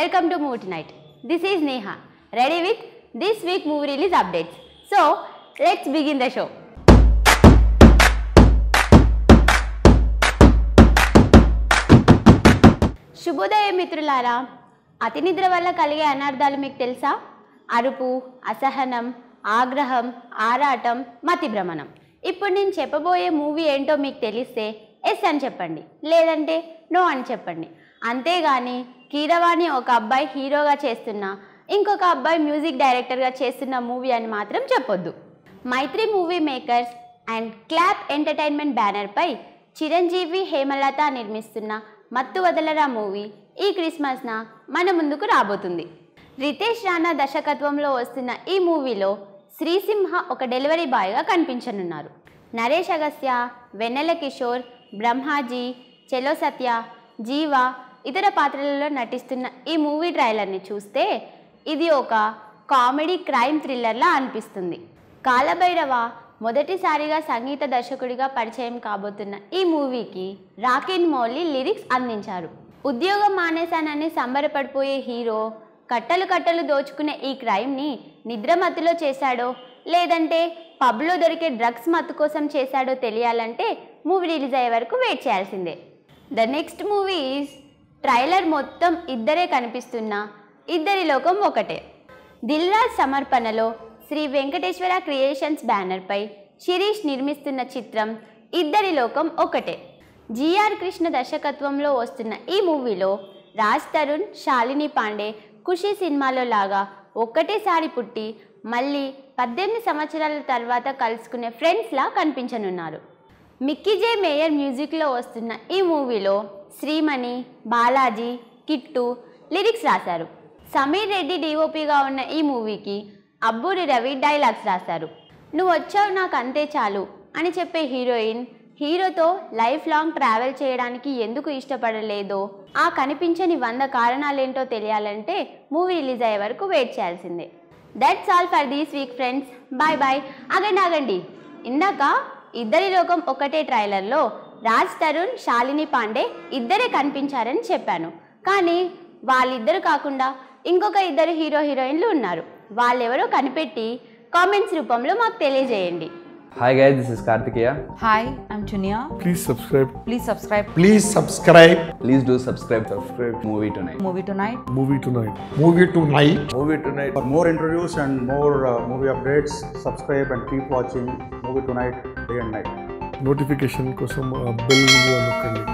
Welcome to Movie Tonight. This is Neha, ready with this week movie release updates. So, let's begin the show. శుభోదయం మిత్రులారా అతి నిద్ర వల్ల కలిగే అనర్థాలు మీకు తెలుసా అరుపు అసహనం ఆగ్రహం ఆరాటం మతిభ్రమణం ఇప్పుడు నేను చెప్పబోయే మూవీ ఏంటో మీకు తెలిస్తే ఎస్ అని చెప్పండి లేదంటే నో అని చెప్పండి అంతేగాని కీరవాణి ఒక అబ్బాయి హీరోగా చేస్తున్న ఇంకొక అబ్బాయి మ్యూజిక్ డైరెక్టర్గా చేస్తున్న మూవీ అని మాత్రం చెప్పొద్దు Mythri movie makers and clap entertainment బ్యానర్పై చిరంజీవి హేమలత నిర్మిస్తున్న మత్తు వదలరా మూవీ ఈ క్రిస్మస్న మన ముందుకు రాబోతుంది రితేష్ రాణా దర్శకత్వంలో వస్తున్న ఈ మూవీలో శ్రీసింహ ఒక డెలివరీ బాయ్గా కనిపించనున్నారు నరేష్ అగస్త్య వెన్నెల కిషోర్ బ్రహ్మాజీ చెలో సత్య జీవ ఇతర పాత్రలలో నటిస్తున్న ఈ మూవీ ట్రైలర్ని చూస్తే ఇది ఒక కామెడీ క్రైమ్ థ్రిల్లర్లా అనిపిస్తుంది కాలభైరవ మొదటిసారిగా సంగీత దర్శకుడిగా పరిచయం కాబోతున్న ఈ మూవీకి రాకిన్ మౌలి లిరిక్స్ అందించారు ఉద్యోగం మానేశానని సంబరపడిపోయే హీరో కట్టలు కట్టలు దోచుకునే ఈ క్రైమ్ని నిద్రమత్తులో చేశాడో లేదంటే పబ్లో దొరికే డ్రగ్స్ మత్తు కోసం చేశాడో తెలియాలంటే మూవీ రిలీజ్ అయ్యే వరకు వెయిట్ చేయాల్సిందే the next movie is trailer మొత్తం ఇద్దరే కనిపిస్తున్నా ఇద్దరి లోకం ఒకటే దిల్రాజ్ సమర్పణలో శ్రీ వెంకటేశ్వర క్రియేషన్స్ బ్యానర్పై శిరీష్ నిర్మిస్తున్న చిత్రం ఇద్దరి లోకం ఒకటే జిఆర్ కృష్ణ దర్శకత్వంలో వస్తున్న ఈ మూవీలో రాజ్ తరుణ్ శాలిని పాండే ఖుషి సినిమాలో లాగా ఒక్కటేసారి పుట్టి మళ్ళీ పద్దెనిమిది సంవత్సరాల తర్వాత కలుసుకునే ఫ్రెండ్స్లా కనిపించనున్నారు మిక్కీ జే మేయర్ మ్యూజిక్లో వస్తున్న ఈ మూవీలో శ్రీమణి బాలాజీ కిట్టు లిరిక్స్ రాశారు సమీర్ రెడ్డి డిఓపిగా ఉన్న ఈ మూవీకి అబ్బూరి రవి డైలాగ్స్ రాశారు నువ్వు వచ్చావు నాకు అంతే చాలు అని చెప్పే హీరోయిన్ హీరోతో లైఫ్ లాంగ్ ట్రావెల్ చేయడానికి ఎందుకు ఇష్టపడలేదో ఆ కనిపించని వంద కారణాలేంటో తెలియాలంటే మూవీ రిలీజ్ అయ్యే వరకు వెయిట్ చేయాల్సిందే that's all for this week friends bye bye ఆగండి ఆగండి ఇందాక ఇద్దరి లోకం ఒకటే ట్రైలర్లో రాజ్ తరుణ్ శాలిని పాండే ఇద్దరే కనిపించారని చెప్పాను కానీ వాళ్ళిద్దరు కాకుండా ఇంకొక ఇద్దరు హీరో హీరోయిన్లు ఉన్నారు వాళ్ళెవరో కనిపెట్టి కామెంట్స్ రూపంలో మాకు తెలియజేయండి Hi guys, this is Kartikeya. Hi, I'm Chunia. Please subscribe Please subscribe Please subscribe Please do subscribe to Subscribe. Movie Tonight. Movie Tonight. Movie Tonight. Movie Tonight. Movie Tonight. For more interviews and more uh, movie updates, subscribe and keep watching Movie Tonight day and night. Notification కోసం bell నొక్కండి